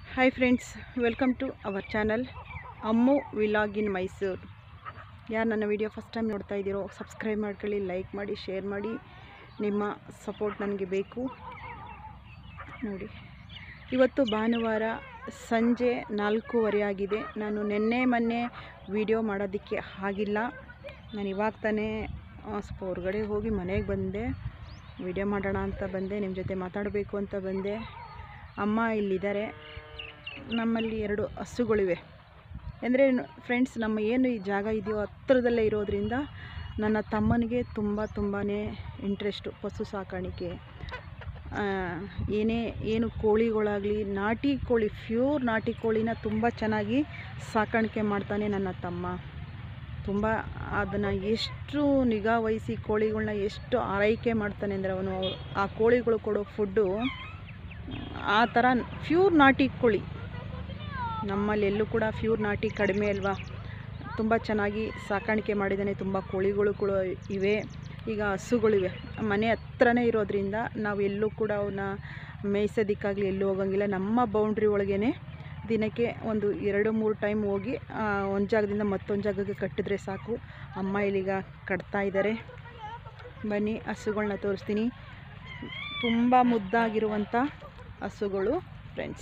hi friends welcome to our channel Ammu vlog in Mysuru ಯಾರು ನನ್ನ video first time ನೋಡ್ತಾ ಇದ್ದೀರೋ ಸಬ್ಸ್ಕ್ರೈಬ್ ಮಾಡ್ಕೊಳ್ಳಿ ಲೈಕ್ ಮಾಡಿ ಶೇರ್ ಮಾಡಿ ನಿಮ್ಮ ಸಪೋರ್ಟ್ ನನಗೆ ಬೇಕು ನೋಡಿ ಇವತ್ತು ಭಾನುವಾರ ಸಂಜೆ ನಾಲ್ಕೂವರೆ ಆಗಿದೆ ನಾನು ನಿನ್ನೆ ಮೊನ್ನೆ ವಿಡಿಯೋ ಮಾಡೋದಕ್ಕೆ ಆಗಿಲ್ಲ ನಾನು ಇವಾಗ ತಾನೇ ಆ, ಸ್ವಲ್ಪ ಹೊರಗಡೆ ಹೋಗಿ ಮನೆಗೆ ಬಂದೆ ವಿಡಿಯೋ ಮಾಡೋಣ ಅಂತ ಬಂದೆ ನಿಮ್ಮ ಜೊತೆ ಮಾತಾಡಬೇಕು ಅಂತ ಬಂದೆ ಅಮ್ಮ ಇಲ್ಲಿದ್ದಾರೆ ನಮ್ಮಲ್ಲಿ ಎರಡು ಹಸುಗಳಿವೆ ಅಂದರೆ ಫ್ರೆಂಡ್ಸ್ ನಮ್ಮ ಏನು ಈ ಜಾಗ ಇದೆಯೋ ಹತ್ತಿರದಲ್ಲೇ ಇರೋದ್ರಿಂದ ನನ್ನ ತಮ್ಮನಿಗೆ ತುಂಬ ತುಂಬಾ ಇಂಟ್ರೆಸ್ಟು ಪಶು ಸಾಕಾಣಿಕೆ ಆ, ಏನೇ ಏನು ಕೋಳಿಗಳಾಗಲಿ ನಾಟಿ ಕೋಳಿ ಪ್ಯೂರ್ ನಾಟಿ ಕೋಳಿನ ತುಂಬ ಚೆನ್ನಾಗಿ ಸಾಕಾಣಿಕೆ ಮಾಡ್ತಾನೆ ನನ್ನ ತಮ್ಮ ತುಂಬ ಅದನ್ನು ಎಷ್ಟು ನಿಗಾ ವಹಿಸಿ ಕೋಳಿಗಳ್ನ ಎಷ್ಟು ಆರೈಕೆ ಮಾಡ್ತಾನೆ ಅಂದರೆ ಅವನು ಆ ಕೋಳಿಗಳು ಕೊಡೋ ಫುಡ್ಡು ಆ ಥರ ಪ್ಯೂರ್ ನಾಟಿ ಕೋಳಿ ನಮ್ಮಲ್ಲಿ ಎಲ್ಲೂ ಕೂಡ ಪ್ಯೂರ್ ನಾಟಿ ಕಡಿಮೆ ಅಲ್ವಾ ತುಂಬ ಚೆನ್ನಾಗಿ ಸಾಕಾಣಿಕೆ ಮಾಡಿದ್ದಾನೆ ತುಂಬ ಕೋಳಿಗಳು ಕೂಡ ಇವೆ ಈಗ ಹಸುಗಳಿವೆ ಮನೆ ಹತ್ರನೇ ಇರೋದ್ರಿಂದ ನಾವು ಎಲ್ಲೂ ಕೂಡ ಅವನ್ನ ಮೇಯ್ಸೋದಕ್ಕಾಗಲಿ ಎಲ್ಲೂ ಹೋಗಂಗಿಲ್ಲ ನಮ್ಮ ಬೌಂಡ್ರಿ ಒಳಗೇ ದಿನಕ್ಕೆ ಒಂದು ಎರಡು ಮೂರು ಟೈಮ್ ಹೋಗಿ ಒಂದು ಜಾಗದಿಂದ ಮತ್ತೊಂದು ಜಾಗಕ್ಕೆ ಕಟ್ಟಿದ್ರೆ ಸಾಕು ಅಮ್ಮ ಇಲ್ಲಿಗ ಕಟ್ತಾ ಇದ್ದಾರೆ ಬನ್ನಿ ಹಸುಗಳನ್ನ ತೋರಿಸ್ತೀನಿ ತುಂಬ ಮುದ್ದಾಗಿರುವಂಥ ಹಸುಗಳು ಫ್ರೆಂಡ್ಸ್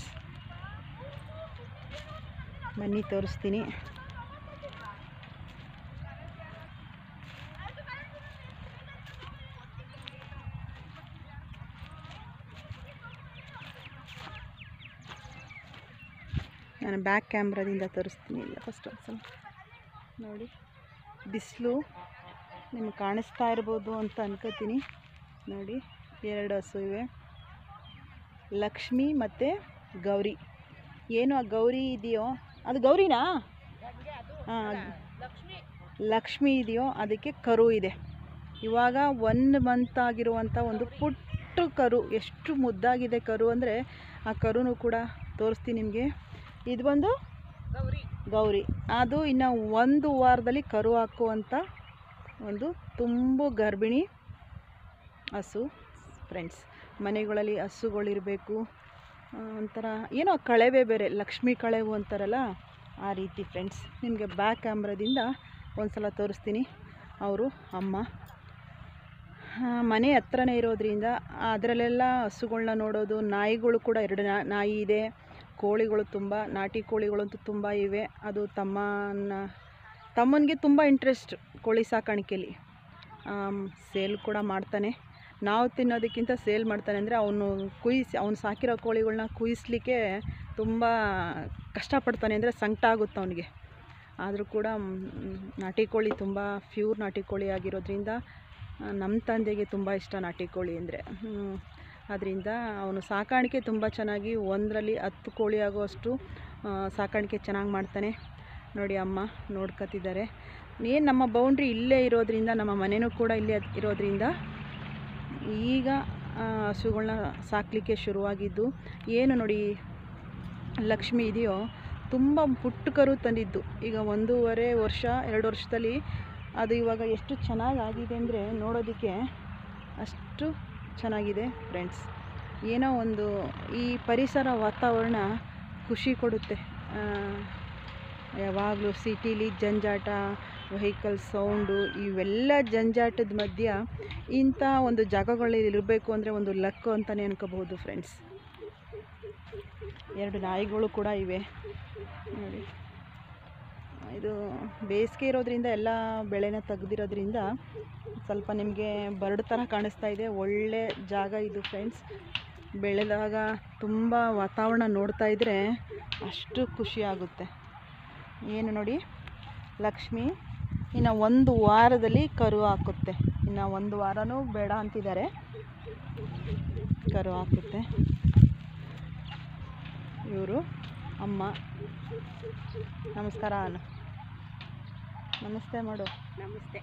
ಬನ್ನಿ ತೋರಿಸ್ತೀನಿ ನಾನು ಬ್ಯಾಕ್ ಕ್ಯಾಮ್ರಾದಿಂದ ತೋರಿಸ್ತೀನಿ ಇಲ್ಲ ಫಸ್ಟ್ ಒಂದು ಸಲ ನೋಡಿ ಬಿಸಿಲು ನಿಮ್ಗೆ ಕಾಣಿಸ್ತಾ ಇರ್ಬೋದು ಅಂತ ಅನ್ಕೋತೀನಿ ನೋಡಿ ಎರಡು ಹಸು ಇವೆ ಲಕ್ಷ್ಮಿ ಮತ್ತು ಗೌರಿ ಏನು ಆ ಗೌರಿ ಇದೆಯೋ ಅದು ಗೌರಿನಾ ಹಾಂ ಲಕ್ಷ್ಮಿ ಇದೆಯೋ ಅದಕ್ಕೆ ಕರು ಇದೆ ಇವಾಗ ಒನ್ ಮಂತ್ ಆಗಿರುವಂಥ ಒಂದು ಪುಟ್ಟ ಕರು ಎಷ್ಟು ಮುದ್ದಾಗಿದೆ ಕರು ಅಂದರೆ ಆ ಕರುನು ಕೂಡ ತೋರಿಸ್ತೀನಿ ನಿಮಗೆ ಇದು ಬಂದು ಗೌರಿ ಅದು ಇನ್ನು ಒಂದು ವಾರದಲ್ಲಿ ಕರು ಹಾಕುವಂಥ ಒಂದು ತುಂಬು ಗರ್ಭಿಣಿ ಹಸು ಫ್ರೆಂಡ್ಸ್ ಮನೆಗಳಲ್ಲಿ ಹಸುಗಳಿರಬೇಕು ಆ, ಒಂಥರ ಏನೋ ಕಳೆವೆ ಬೇರೆ ಲಕ್ಷ್ಮಿ ಕಳೆವು ಅಂತಾರಲ್ಲ ಆ ರೀತಿ ಫ್ರೆಂಡ್ಸ್ ನಿಮಗೆ ಬ್ಯಾಕ್ ಕ್ಯಾಮ್ರಾದಿಂದ ಒಂದು ಸಲ ತೋರಿಸ್ತೀನಿ ಅವರು ಅಮ್ಮ ಆ, ಮನೆ ಹತ್ರನೇ ಇರೋದ್ರಿಂದ ಅದರಲ್ಲೆಲ್ಲ ಹಸುಗಳ್ನ ನೋಡೋದು ನಾಯಿಗಳು ಕೂಡ ಎರಡು ನಾ- ನಾಯಿ ಇದೆ ಕೋಳಿಗಳು ತುಂಬ ನಾಟಿ ಕೋಳಿಗಳಂತೂ ತುಂಬ ಇವೆ ಅದು ತಮ್ಮನ ತಮ್ಮನಿಗೆ ತುಂಬ ಇಂಟ್ರೆಸ್ಟ್ ಕೋಳಿ ಸಾಕಾಣಿಕೆಯಲ್ಲಿ ಸೇಲ್ ಕೂಡ ಮಾಡ್ತಾನೆ ನಾವು ತಿನ್ನೋದಕ್ಕಿಂತ ಸೇಲ್ ಮಾಡ್ತಾನೆ ಅಂದರೆ ಅವನು ಕುಯ್ಸಿ ಅವ್ನು ಸಾಕಿರೋ ಕೋಳಿಗಳ್ನ ಕುಯ್ಸ್ಲಿಕ್ಕೆ ತುಂಬ ಕಷ್ಟಪಡ್ತಾನೆ ಅಂದರೆ ಸಂಕಟ ಆಗುತ್ತೆ ಅವನಿಗೆ ಆದರೂ ಕೂಡ ಮ್, ನಾಟಿ ಕೋಳಿ ತುಂಬ ಪ್ಯೂರ್ ನಾಟಿ ಕೋಳಿ ಆಗಿರೋದ್ರಿಂದ ಆ, ನಮ್ಮ ತಂದೆಗೆ ತುಂಬ ಇಷ್ಟ ನಾಟಿ ಕೋಳಿ ಅಂದರೆ ಅದರಿಂದ ಅವನು ಸಾಕಾಣಿಕೆ ತುಂಬ ಚೆನ್ನಾಗಿ ಒಂದರಲ್ಲಿ ಹತ್ತು ಕೋಳಿ ಆಗುವಷ್ಟು ಆ, ಸಾಕಾಣಿಕೆ ಚೆನ್ನಾಗಿ ಮಾಡ್ತಾನೆ ನೋಡಿ ಅಮ್ಮ ನೋಡ್ಕೊತಿದ್ದಾರೆ ಏನು ನಮ್ಮ ಬೌಂಡ್ರಿ ಇಲ್ಲೇ ಇರೋದ್ರಿಂದ ನಮ್ಮ ಮನೆಯೂ ಕೂಡ ಇಲ್ಲೇ ಇರೋದ್ರಿಂದ ಈಗ ಆ, ಹಸುಗಳ್ನ ಸಾಕಲಿಕ್ಕೆ ಶುರುವಾಗಿದ್ದು ಏನು ನೋಡಿ ಲಕ್ಷ್ಮಿ ಇದೆಯೋ ತುಂಬ ಪುಟ್ಟ ಕರು ತಂದಿದ್ದು ಈಗ ಒಂದೂವರೆ ವರ್ಷ ಎರಡು ವರ್ಷದಲ್ಲಿ ಅದು ಇವಾಗ ಎಷ್ಟು ಚೆನ್ನಾಗಿ ಆಗಿದೆ ಅಂದರೆ ನೋಡೋದಕ್ಕೆ ಅಷ್ಟು ಚೆನ್ನಾಗಿದೆ ಫ್ರೆಂಡ್ಸ್ ಏನೋ ಒಂದು ಈ ಪರಿಸರ ವಾತಾವರಣ ಖುಷಿ ಕೊಡುತ್ತೆ ಆ, ಯಾವಾಗಲೂ ಸಿಟೀಲಿ ಜಂಜಾಟ ವೆಹಿಕಲ್ ಸೌಂಡು ಇವೆಲ್ಲ ಜಂಜಾಟದ ಮಧ್ಯ ಇಂಥ ಒಂದು ಜಾಗಗಳಲ್ಲಿ ಇರಬೇಕು ಅಂದರೆ ಒಂದು ಲಕ್ಕು ಅಂತಲೇ ಅನ್ಕೋಬಹುದು ಫ್ರೆಂಡ್ಸ್ ಎರಡು ನಾಯಿಗಳು ಕೂಡ ಇವೆ ನೋಡಿ ಇದು ಬೇಸಿಗೆ ಇರೋದ್ರಿಂದ ಎಲ್ಲ ಬೆಳೆನ ತೆಗ್ದಿರೋದ್ರಿಂದ ಸ್ವಲ್ಪ ನಿಮಗೆ ಬರಡು ಥರ ಕಾಣಿಸ್ತಾ ಇದೆ ಒಳ್ಳೆ ಜಾಗ ಇದು ಫ್ರೆಂಡ್ಸ್ ಬೆಳೆದಾಗ ತುಂಬ ವಾತಾವರಣ ನೋಡ್ತಾ ಇದ್ದರೆ ಅಷ್ಟು ಖುಷಿ ಆಗುತ್ತೆ ಏನು ನೋಡಿ ಲಕ್ಷ್ಮಿ ಇನ್ನು ಒಂದು ವಾರದಲ್ಲಿ ಕರು ಹಾಕುತ್ತೆ ಇನ್ನು ಒಂದು ವಾರನೂ ಬೇಡ ಅಂತಿದ್ದಾರೆ ಕರು ಹಾಕುತ್ತೆ ಇವರು ಅಮ್ಮ ನಮಸ್ಕಾರ ಅನು ನಮಸ್ತೆ ಮಾಡು ನಮಸ್ತೆ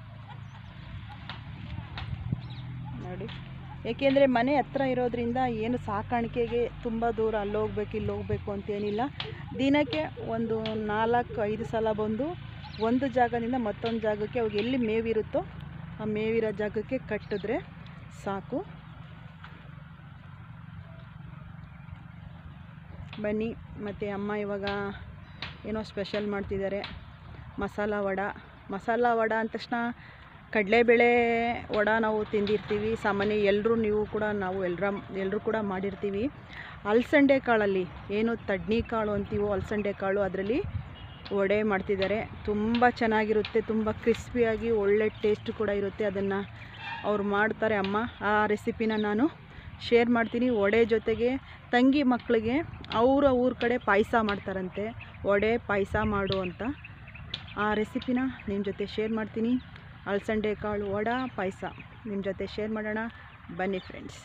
ನೋಡಿ ಏಕೆಂದರೆ ಮನೆ ಹತ್ರ ಇರೋದ್ರಿಂದ ಏನು ಸಾಕಾಣಿಕೆಗೆ ತುಂಬ ದೂರ ಅಲ್ಲಿ ಹೋಗ್ಬೇಕು ಇಲ್ಲಿ ಹೋಗ್ಬೇಕು ಅಂತೇನಿಲ್ಲ ದಿನಕ್ಕೆ ಒಂದು ನಾಲ್ಕು ಐದು ಸಲ ಬಂದು ಒಂದು ಜಾಗದಿಂದ ಮತ್ತೊಂದು ಜಾಗಕ್ಕೆ ಅವಾಗ ಎಲ್ಲಿ ಮೇವಿರುತ್ತೋ ಆ ಮೇವಿರೋ ಜಾಗಕ್ಕೆ ಕಟ್ಟಿದ್ರೆ ಸಾಕು ಬನ್ನಿ ಮತ್ತು ಅಮ್ಮ ಇವಾಗ ಏನೋ ಸ್ಪೆಷಲ್ ಮಾಡ್ತಿದ್ದಾರೆ ಮಸಾಲ ವಡ ಮಸಾಲ ವಡ ಅಂದ ತಕ್ಷಣ ಕಡಲೆಬೇಳೆ ವಡ ನಾವು ತಿಂದಿರ್ತೀವಿ ಸಾಮಾನ್ಯ ಎಲ್ಲರೂ ನೀವು ಕೂಡ ನಾವು ಎಲ್ಲರ ಎಲ್ಲರೂ ಕೂಡ ಮಾಡಿರ್ತೀವಿ ಅಲಸಂಡೆ ಕಾಳಲ್ಲಿ ಏನು ತಡ್ನಿ ಕಾಳು ಅಂತೀವೋ ಅಲಸಂಡೆ ಕಾಳು ಅದರಲ್ಲಿ ವಡೆ ಮಾಡ್ತಿದ್ದಾರೆ ತುಂಬ ಚೆನ್ನಾಗಿರುತ್ತೆ ತುಂಬ ಕ್ರಿಸ್ಪಿಯಾಗಿ ಒಳ್ಳೆ ಟೇಸ್ಟ್ ಕೂಡ ಇರುತ್ತೆ ಅದನ್ನು ಅವ್ರು ಮಾಡ್ತಾರೆ ಅಮ್ಮ ಆ ರೆಸಿಪಿನ ನಾನು ಶೇರ್ ಮಾಡ್ತೀನಿ ವಡೆ ಜೊತೆಗೆ ತಂಗಿ ಮಕ್ಕಳಿಗೆ ಅವರ ಊರ ಕಡೆ ಪಾಯಸ ಮಾಡ್ತಾರಂತೆ ವಡೆ ಪಾಯಸ ಮಾಡು ಅಂತ ಆ ರೆಸಿಪಿನ ನಿಮ್ಮ ಜೊತೆ ಶೇರ್ ಮಾಡ್ತೀನಿ ಅಲಸಂಡೆ ಕಾಳು ವಡ ಪಾಯಸ ನಿಮ್ಮ ಜೊತೆ ಶೇರ್ ಮಾಡೋಣ ಬನ್ನಿ ಫ್ರೆಂಡ್ಸ್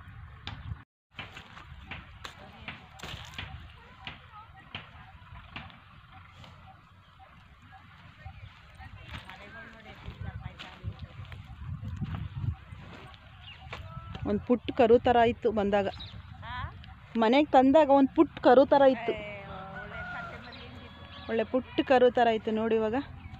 ಒಂದು ಪುಟ್ಟ ಕರು ಥರ ಇತ್ತು ಬಂದಾಗ ಮನೆಗೆ ತಂದಾಗ ಒಂದು ಪುಟ್ಟ ಕರು ಥರ ಇತ್ತು ಒಳ್ಳೆ ಪುಟ್ಟ ಕರು ಥರ ಇತ್ತು ನೋಡಿ ಇವಾಗ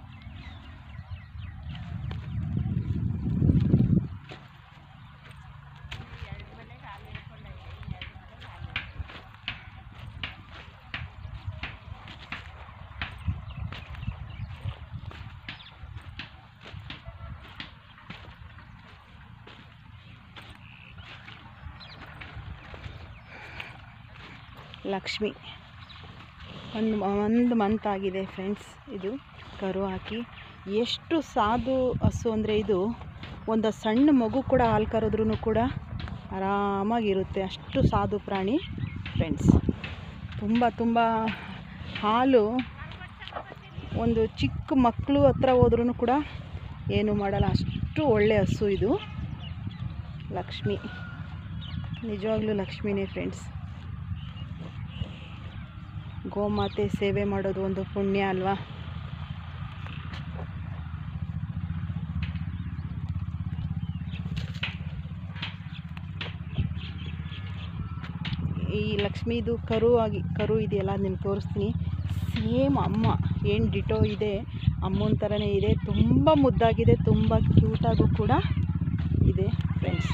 ಲಕ್ಷ್ಮಿ ಒಂದು ಒಂದು ಮಂತ್ ಆಗಿದೆ ಫ್ರೆಂಡ್ಸ್ ಇದು ಕರು ಹಾಕಿ ಎಷ್ಟು ಸಾಧು ಹಸು ಅಂದರೆ ಇದು ಒಂದು ಸಣ್ಣ ಮಗು ಕೂಡ ಹಾಲು ಕರೆದ್ರೂ ಕೂಡ ಆರಾಮಾಗಿರುತ್ತೆ ಅಷ್ಟು ಸಾಧು ಪ್ರಾಣಿ ಫ್ರೆಂಡ್ಸ್ ತುಂಬ ತುಂಬ ಹಾಲು ಒಂದು ಚಿಕ್ಕ ಮಕ್ಕಳು ಹತ್ರ ಹೋದ್ರೂ ಕೂಡ ಏನು ಮಾಡಲ್ಲ ಅಷ್ಟು ಒಳ್ಳೆ ಹಸು ಇದು ಲಕ್ಷ್ಮಿ ನಿಜವಾಗ್ಲೂ ಲಕ್ಷ್ಮಿನೇ ಫ್ರೆಂಡ್ಸ್ ಗೋಮಾತೆ ಸೇವೆ ಮಾಡೋದು ಒಂದು ಪುಣ್ಯ ಅಲ್ವಾ ಈ ಲಕ್ಷ್ಮೀದು ಕರು ಆಗಿ ಕರು ಇದೆಯಲ್ಲ ನಿಮ್ಗೆ ತೋರಿಸ್ತೀನಿ ಸೇಮ್ ಅಮ್ಮ ಏನು ಡಿಟೋ ಇದೆ ಅಮ್ಮನ ಥರನೇ ಇದೆ ತುಂಬ ಮುದ್ದಾಗಿದೆ ತುಂಬ ಕ್ಯೂಟಾಗೂ ಕೂಡ ಇದೆ ಫ್ರೆಂಡ್ಸ್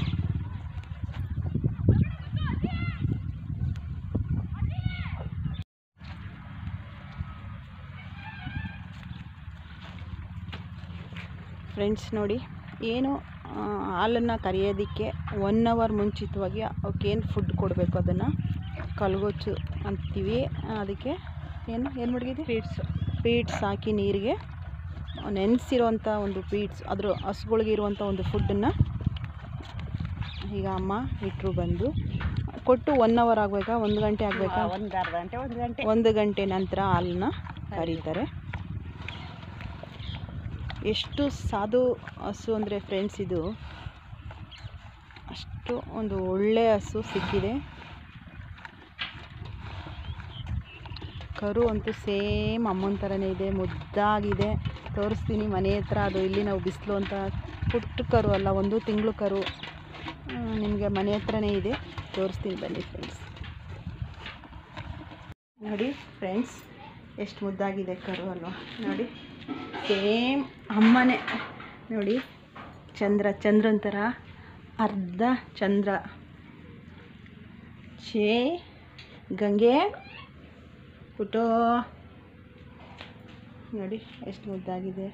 ಫ್ರೆಂಡ್ಸ್ ನೋಡಿ ಏನು ಹಾಲನ್ನು ಕರೆಯೋದಕ್ಕೆ ಒನ್ ಅವರ್ ಮುಂಚಿತವಾಗಿ ಅವಕ್ಕೇನು ಫುಡ್ ಕೊಡಬೇಕು ಅದನ್ನು ಕಲ್ಗೊಚ್ಚು ಅಂತೀವಿ ಅದಕ್ಕೆ ಏನು ಏನು ಮಡಗಿದೆ ಪೀಡ್ಸ್ ಪೀಡ್ಸ್ ಹಾಕಿ ನೀರಿಗೆ ನೆನೆಸಿರೋಂಥ ಒಂದು ಪೀಡ್ಸ್ ಅದ್ರ ಹಸುಗಳಿಗೆ ಇರುವಂಥ ಒಂದು ಫುಡ್ಡನ್ನು ಈಗ ಅಮ್ಮ ಇಟ್ಟರು ಬಂದು ಕೊಟ್ಟು ಒನ್ ಅವರ್ ಆಗಬೇಕಾ ಒಂದು ಗಂಟೆ ಆಗಬೇಕಾ ಒಂದು ಅರ್ಧ ಗಂಟೆ ಒಂದು ಗಂಟೆ ಒಂದು ಗಂಟೆ ನಂತರ ಹಾಲನ್ನ ಕರೀತಾರೆ ಎಷ್ಟು ಸಾಧು ಹಸು ಅಂದರೆ ಫ್ರೆಂಡ್ಸ್ ಇದು ಅಷ್ಟು ಒಂದು ಒಳ್ಳೆ ಹಸು ಸಿಕ್ಕಿದೆ ಕರು ಅಂತೂ ಸೇಮ್ ಅಮ್ಮನ ಥರನೇ ಇದೆ ಮುದ್ದಾಗಿದೆ ತೋರಿಸ್ತೀನಿ ಮನೆ ಹತ್ರ ಅದು ಇಲ್ಲಿ ನಾವು ಬಿಸಿಲು ಅಂತ ಪುಟ್ಟ ಕರು ಅಲ್ಲ ಒಂದು ತಿಂಗಳು ಕರು ನಿಮಗೆ ಮನೆ ಹತ್ರನೇ ಇದೆ ತೋರಿಸ್ತೀನಿ ಬನ್ನಿ ಫ್ರೆಂಡ್ಸ್ ನೋಡಿ ಫ್ರೆಂಡ್ಸ್ ಎಷ್ಟು ಮುದ್ದಾಗಿದೆ ಕರು ಅಲ್ವಾ ನೋಡಿ ಸೇಮ್ ಅಮ್ಮನೇ ನೋಡಿ ಚಂದ್ರ ಚಂದ್ರನ ಥರ ಅರ್ಧ ಚಂದ್ರ ಛೇ ಗಂಗೆ ಪುಟೋ ನೋಡಿ ಎಷ್ಟು ಮುದ್ದಾಗಿದೆ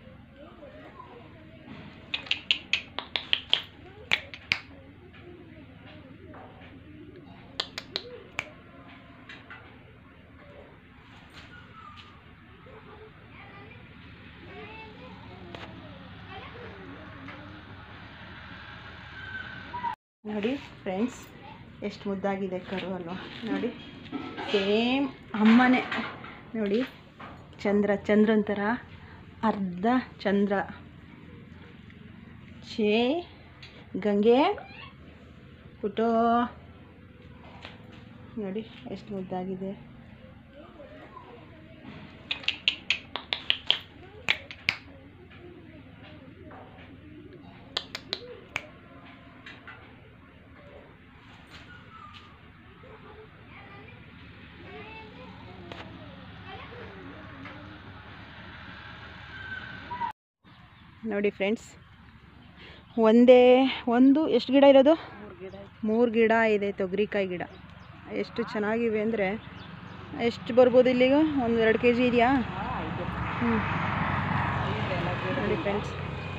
ನೋಡಿ ಫ್ರೆಂಡ್ಸ್ ಎಷ್ಟು ಮುದ್ದಾಗಿದೆ ಕರು ಅಲ್ವಾ ನೋಡಿ ಸೇಮ್ ಅಮ್ಮನೇ ನೋಡಿ ಚಂದ್ರ ಚಂದ್ರನ ಥರ ಅರ್ಧ ಚಂದ್ರ ಛೇ ಗಂಗೆ ಪುಟೋ ನೋಡಿ ಎಷ್ಟು ಮುದ್ದಾಗಿದೆ ನೋಡಿ ಫ್ರೆಂಡ್ಸ್ ಒಂದೇ ಒಂದು ಎಷ್ಟು ಗಿಡ ಇರೋದು ಮೂರು ಗಿಡ ಮೂರು ಗಿಡ ಇದೆ ತೊಗರಿಕಾಯಿ ಗಿಡ ಎಷ್ಟು ಚೆನ್ನಾಗಿವೆ ಅಂದರೆ ಎಷ್ಟು ಬರ್ಬೋದು ಇಲ್ಲಿಗ ಒಂದು ಎರಡು ಕೆ ಜಿ ಇದೆಯಾ ಹ್ಞೂ ನೋಡಿ ಫ್ರೆಂಡ್ಸ್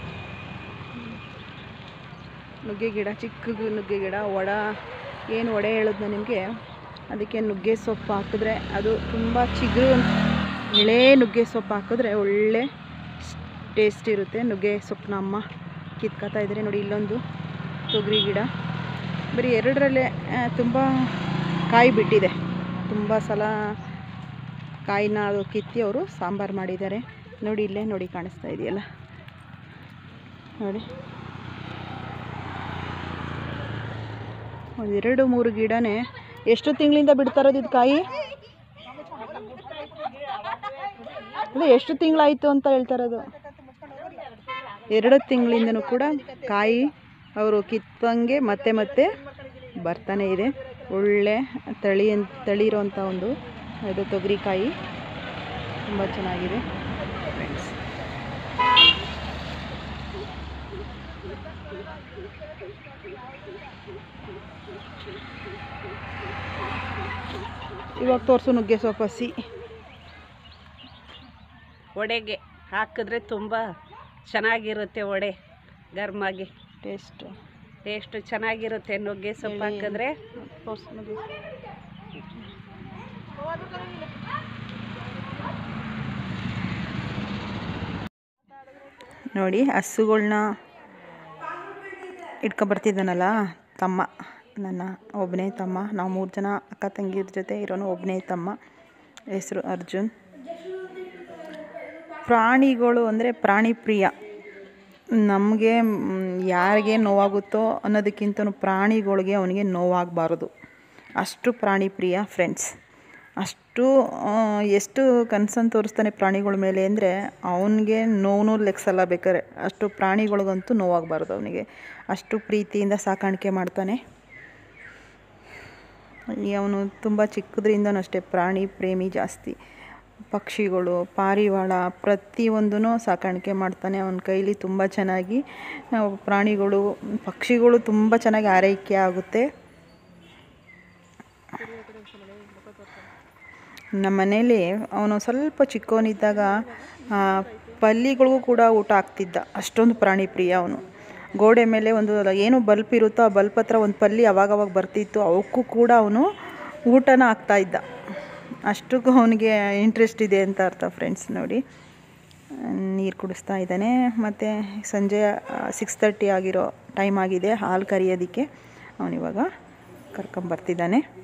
ನುಗ್ಗೆ ಗಿಡ ಚಿಕ್ಕ ನುಗ್ಗೆ ಗಿಡ ವಡ ಏನು ವಡೆ ಹೇಳಿದ್ನ ನಿಮಗೆ ಅದಕ್ಕೆ ನುಗ್ಗೆ ಸೊಪ್ಪು ಹಾಕಿದ್ರೆ ಅದು ತುಂಬ ಚಿಗುರು ಎಳೆ ನುಗ್ಗೆ ಸೊಪ್ಪು ಹಾಕಿದ್ರೆ ಒಳ್ಳೆ ಟೇಸ್ಟ್ ಇರುತ್ತೆ ನುಗ್ಗೆ ಸೊಪ್ಪನ್ನ ಅಮ್ಮ ಕಿತ್ಕೊತಾ ಇದ್ದಾರೆ ನೋಡಿ ಇಲ್ಲೊಂದು ತೊಗರಿ ಗಿಡ ಬರೀ ಎರಡರಲ್ಲೇ ತುಂಬ ಕಾಯಿ ಬಿಟ್ಟಿದೆ ತುಂಬ ಸಲ ಕಾಯಿನ ಅದು ಕಿತ್ತಿ ಅವರು ಸಾಂಬಾರು ಮಾಡಿದ್ದಾರೆ ನೋಡಿ ಇಲ್ಲೇ ನೋಡಿ ಕಾಣಿಸ್ತಾ ಇದೆಯಲ್ಲ ನೋಡಿ ಒಂದು ಎರಡು ಮೂರು ಗಿಡನೇ ಎಷ್ಟು ತಿಂಗಳಿಂದ ಬಿಡ್ತಾ ಇರೋದು ಇದು ಕಾಯಿ ಅಲ್ಲ ಎಷ್ಟು ತಿಂಗಳಾಯಿತು ಅಂತ ಹೇಳ್ತಾ ಇರೋದು ಎರಡು ತಿಂಗಳಿಂದನೂ ಕೂಡ ಕಾಯಿ ಅವರು ಕಿತ್ತಂಗೆ ಮತ್ತೆ ಮತ್ತೆ ಬರ್ತಾನೆ ಇದೆ ಒಳ್ಳೆ ತಳಿ ತಳಿ ಇರೋಂಥ ಒಂದು ಇದು ತೊಗರಿಕಾಯಿ ತುಂಬ ಚೆನ್ನಾಗಿದೆ ಫ್ರೆಂಡ್ಸ್ ಇವಾಗ ತೋರಿಸು ನುಗ್ಗೆ ಸೊಪ್ಪು ಹಸಿ ವಡೆಗೆ ಹಾಕಿದ್ರೆ ತುಂಬ ಚೆನ್ನಾಗಿರುತ್ತೆ ವಡೆ ಗರ್ಮಾಗಿ ಟೇಸ್ಟ್ ಟೇಸ್ಟ್ ಚೆನ್ನಾಗಿರುತ್ತೆ ನುಗ್ಗೆ ಸೊಪ್ಪು ಎಳೆ- ಹಾಕಿದ್ರೆ ತೋರ್ಸು ನುಗ್ಗೆ ನೋಡಿ ಹಸುಗಳ್ನ ಇಟ್ಕೊಬರ್ತಿದ್ದಾನಲ್ಲ ತಮ್ಮ ನನ್ನ ಒಬ್ಬನೇ ತಮ್ಮ ನಾವು ಮೂರು ಜನ ಅಕ್ಕ ತಂಗಿರ ಜೊತೆ ಇರೋನು ಒಬ್ಬನೇ ತಮ್ಮ ಹೆಸರು ಅರ್ಜುನ್ ಪ್ರಾಣಿಗಳು ಅಂದರೆ ಪ್ರಾಣಿ ಪ್ರಿಯ ನಮಗೆ ಯಾರಿಗೆ ನೋವಾಗುತ್ತೋ ಅನ್ನೋದಕ್ಕಿಂತ ಪ್ರಾಣಿಗಳಿಗೆ ಅವನಿಗೆ ನೋವಾಗಬಾರ್ದು ಅಷ್ಟು ಪ್ರಾಣಿ ಪ್ರಿಯ ಫ್ರೆಂಡ್ಸ್ ಅಷ್ಟು ಆ, ಎಷ್ಟು ಕನ್ಸನ್ನು ತೋರಿಸ್ತಾನೆ ಪ್ರಾಣಿಗಳ ಮೇಲೆ ಅಂದರೆ ಅವನಿಗೆ ನೋವು ಲೆಕ್ಸಲ್ಲ ಬೇಕಾದ್ರೆ ಅಷ್ಟು ಪ್ರಾಣಿಗಳಿಗಂತೂ ನೋವಾಗಬಾರ್ದು ಅವನಿಗೆ ಅಷ್ಟು ಪ್ರೀತಿಯಿಂದ ಸಾಕಾಣಿಕೆ ಮಾಡ್ತಾನೆ ಅವನು ತುಂಬ ಚಿಕ್ಕದ್ರಿಂದನೂ ಅಷ್ಟೇ ಪ್ರಾಣಿ ಪ್ರೇಮಿ ಜಾಸ್ತಿ ಪಕ್ಷಿಗಳು ಪಾರಿವಾಳ ಪ್ರತಿಯೊಂದೂ ಸಾಕಾಣಿಕೆ ಮಾಡ್ತಾನೆ ಅವನ ಕೈಲಿ ತುಂಬ ಚೆನ್ನಾಗಿ ಆ, ಪ್ರಾಣಿಗಳು ಪಕ್ಷಿಗಳು ತುಂಬ ಚೆನ್ನಾಗಿ ಆರೈಕೆ ಆಗುತ್ತೆ ನಮ್ಮ ಮನೇಲಿ ಅವನು ಸ್ವಲ್ಪ ಚಿಕ್ಕವನಿದ್ದಾಗ ಆ, ಪಲ್ಲಿಗಳಿಗೂ ಕೂಡ ಊಟ ಹಾಕ್ತಿದ್ದ ಅಷ್ಟೊಂದು ಪ್ರಾಣಿ ಪ್ರಿಯ ಅವನು ಗೋಡೆ ಮೇಲೆ ಒಂದು ಏನು ಬಲ್ಪ್ ಇರುತ್ತೋ ಆ ಬಲ್ಪ್ ಹತ್ರ ಒಂದು ಪಲ್ಲಿ ಅವಾಗವಾಗ ಬರ್ತಿತ್ತು ಅವಕ್ಕೂ ಕೂಡ ಅವನು ಊಟನ ಹಾಕ್ತಾ ಇದ್ದ ಅಷ್ಟಕ್ಕೂ ಅವನಿಗೆ ಇಂಟ್ರೆಸ್ಟ್ ಇದೆ ಅಂತ ಅರ್ಥ ಫ್ರೆಂಡ್ಸ್ ನೋಡಿ ನೀರು ಕುಡಿಸ್ತಾ ಇದ್ದಾನೆ ಮತ್ತು ಸಂಜೆ ಸಿಕ್ಸ್ ತರ್ಟಿ ಆಗಿರೋ ಟೈಮ್ ಆಗಿದೆ ಹಾಲು ಕರಿಯೋದಕ್ಕೆ ಅವನಿವಾಗ ಕರ್ಕೊಂಬರ್ತಿದ್ದಾನೆ